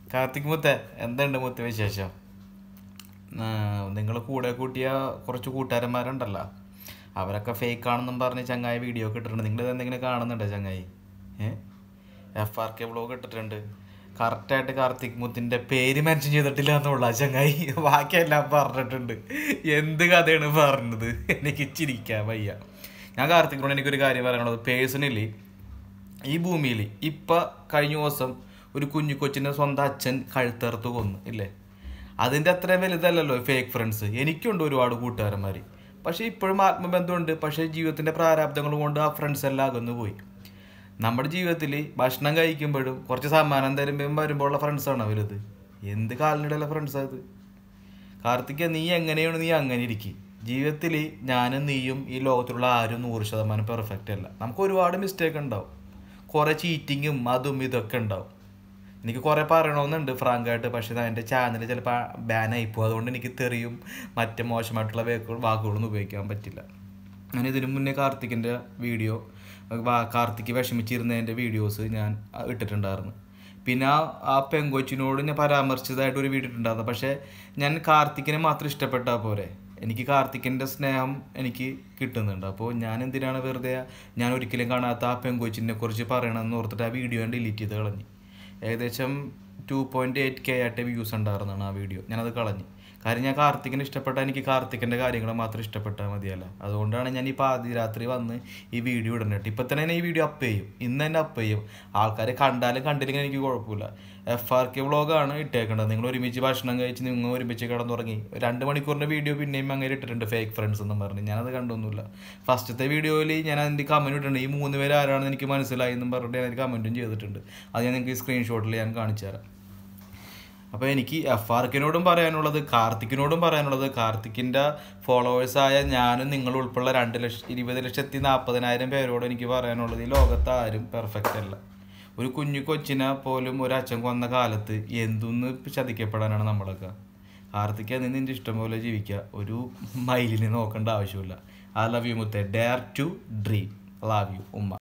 കാർത്തിക് മുത്ത എന്തുണ്ട് മുത്ത വിശേഷം നിങ്ങൾ കൂടെ കൂട്ടിയ കുറച്ച് കൂട്ടുകാരന്മാരുണ്ടല്ലോ അവരൊക്കെ ഫേക്ക് ആണെന്നും പറഞ്ഞ് ചങ്ങായി വീഡിയോ ഒക്കെ ഇട്ടിട്ടുണ്ട് നിങ്ങൾ എന്തെങ്കിലും കാണുന്നുണ്ടോ ചങ്ങായി ഏ എഫ് ആർ കെ വ്ളോഗ് ഇട്ടിട്ടുണ്ട് കറക്റ്റായിട്ട് കാർത്തിക് മുത്തിൻ്റെ പേര് മെൻഷൻ ചെയ്തിട്ടില്ല എന്നുള്ള ചങ്ങായി ബാക്കിയെല്ലാം പറഞ്ഞിട്ടുണ്ട് എന്ത് കഥയാണ് പറഞ്ഞത് എനിക്ക് ചിരിക്കാൻ വയ്യ ഞാൻ കാർത്തിക്കിനോട് എനിക്കൊരു കാര്യം പറയാനുള്ളത് പേഴ്സണലി ഈ ഭൂമിയിൽ ഇപ്പം കഴിഞ്ഞ ദിവസം ഒരു കുഞ്ഞു കൊച്ചിൻ്റെ സ്വന്തം അച്ഛൻ കഴുത്തറുത്ത് കൊന്നു ഇല്ലേ അതിൻ്റെ അത്ര വലുതല്ലല്ലോ ഫേക്ക് ഫ്രണ്ട്സ് എനിക്കുണ്ട് ഒരുപാട് കൂട്ടുകാരന്മാർ പക്ഷേ ഇപ്പോഴും ആത്മബന്ധമുണ്ട് പക്ഷേ ജീവിതത്തിൻ്റെ പ്രാരാബ്ദങ്ങൾ കൊണ്ട് ആ ഫ്രണ്ട്സ് എല്ലാം അകന്നു പോയി നമ്മുടെ ജീവിതത്തിൽ ഭക്ഷണം കഴിക്കുമ്പോഴും കുറച്ച് സമ്മാനം തരുമ്പോഴും വരുമ്പോഴുള്ള ഫ്രണ്ട്സാണ് വലുത് എന്ത് കാലിനിടയിലെ ഫ്രണ്ട്സാണ് ഇത് കാർത്തിക നീ എങ്ങനെയാണ് നീ അങ്ങനെ ഇരിക്കും ജീവിതത്തിൽ ഞാനും നീയും ഈ ലോകത്തിലുള്ള ആരും നൂറ് ശതമാനം പെർഫെക്റ്റ് അല്ല നമുക്ക് ഒരുപാട് മിസ്റ്റേക്ക് ഉണ്ടാവും കുറേ ചീറ്റിങ്ങും അതും ഇതൊക്കെ ഉണ്ടാവും എനിക്ക് കുറേ പറയണമെന്നുണ്ട് ഫ്രാങ്കായിട്ട് പക്ഷേ എൻ്റെ ചാനൽ ചിലപ്പോൾ ബാൻ ആയിപ്പോവും അതുകൊണ്ട് എനിക്ക് തെറിയും മറ്റ് മോശമായിട്ടുള്ള വാക്കുകൾ വാക്കുകളൊന്നും ഉപയോഗിക്കാൻ പറ്റില്ല ഞാൻ ഇതിനു മുന്നേ കാർത്തിക്കിൻ്റെ വീഡിയോ കാർത്തിക് വിഷമിച്ചിരുന്നതിൻ്റെ വീഡിയോസ് ഞാൻ ഇട്ടിട്ടുണ്ടായിരുന്നു പിന്നെ ആ ആ പെങ്കൊച്ചിനോട് ഞാൻ പരാമർശിച്ചതായിട്ട് ഒരു വീഡിയോ ഇട്ടിട്ടുണ്ടായിരുന്നു പക്ഷേ ഞാൻ കാർത്തിക്കിനെ മാത്രം ഇഷ്ടപ്പെട്ടാൽ പോരെ എനിക്ക് കാർത്തിക്കിൻ്റെ സ്നേഹം എനിക്ക് കിട്ടുന്നുണ്ട് അപ്പോൾ ഞാൻ എന്തിനാണ് വെറുതെ ഞാൻ ഒരിക്കലും കാണാത്ത ആ പെങ്കൊച്ചിനെ കുറിച്ച് പറയണമെന്ന് ഓർത്തിട്ട് ആ വീഡിയോ ഞാൻ ഡിലീറ്റ് ചെയ്ത് കളഞ്ഞു ഏകദേശം ടു പോയിൻറ്റ് എയ്റ്റ് കെ ആയിട്ട് വ്യൂസ് ഉണ്ടായിരുന്നതാണ് ആ വീഡിയോ ഞാനത് കളഞ്ഞു കാര്യം ഞാൻ കാർത്തികിനെ ഇഷ്ടപ്പെട്ട എനിക്ക് കാർത്തികിൻ്റെ കാര്യങ്ങൾ മാത്രം ഇഷ്ടപ്പെട്ടാൽ മതിയല്ല അതുകൊണ്ടാണ് ഞാൻ ഈ പാതി രാത്രി വന്ന് ഈ വീഡിയോ ഇടുന്നത് ഇപ്പം തന്നെ ഞാൻ ഈ വീഡിയോ അപ്പ് ചെയ്യും ഇന്ന് തന്നെ അപ്പ് ചെയ്യും ആൾക്കാർ കണ്ടാലും കണ്ടില്ലെങ്കിൽ എനിക്ക് കുഴപ്പമില്ല എഫ് ആർ കെ വ്ളോഗാണ് ഇട്ടേക്കേണ്ടത് നിങ്ങൾ ഒരുമിച്ച് ഭക്ഷണം കഴിച്ച് നിങ്ങൾ ഒരുമിച്ച് കിടന്നുറങ്ങി രണ്ട് മണിക്കൂറിൻ്റെ വീഡിയോ പിന്നെയും അങ്ങനെ ഇട്ടിട്ടുണ്ട് ഫേക്ക് ഫ്രണ്ട്സ് എന്ന് പറഞ്ഞ് ഞാനത് കണ്ടൊന്നുമില്ല ഫസ്റ്റത്തെ വീഡിയോയിൽ ഞാൻ അതിൻ്റെ കമൻറ്റ് ഇട്ടിട്ടുണ്ട് ഈ മൂന്ന് പേര് ആരാണെന്ന് എനിക്ക് മനസ്സിലായി എന്നും പറഞ്ഞിട്ട് ഞാൻ കമൻറ്റും ചെയ്തിട്ടുണ്ട് അത് ഞാൻ നിങ്ങൾക്ക് സ്ക്രീൻഷോട്ടിൽ ഞാൻ കാണിച്ചു തരാം അപ്പോൾ എനിക്ക് എഫ് ആർക്കിനോടും പറയാനുള്ളത് കാർത്തിക്കിനോടും പറയാനുള്ളത് കാർത്തിക്കിൻ്റെ ഫോളോവേഴ്സായ ഞാനും നിങ്ങൾ ഉൾപ്പെടെ രണ്ട് ലക്ഷം ഇരുപത് ലക്ഷത്തി നാൽപ്പതിനായിരം പേരോട് എനിക്ക് പറയാനുള്ളത് ഈ ലോകത്ത് ആരും പെർഫെക്റ്റ് അല്ല ഒരു കുഞ്ഞു കൊച്ചിനെ പോലും ഒരു അച്ഛൻ കൊന്ന കാലത്ത് എന്തൊന്ന് ചതിക്കപ്പെടാനാണ് നമ്മളൊക്കെ കാർത്തിക നിന്ന് നിൻ്റെ ഇഷ്ടം പോലെ ജീവിക്കുക ഒരു മൈലിനെ നോക്കേണ്ട ആവശ്യമില്ല ഐ ലവ് യു മുത്തേ dare to dream love you ഉമ്മ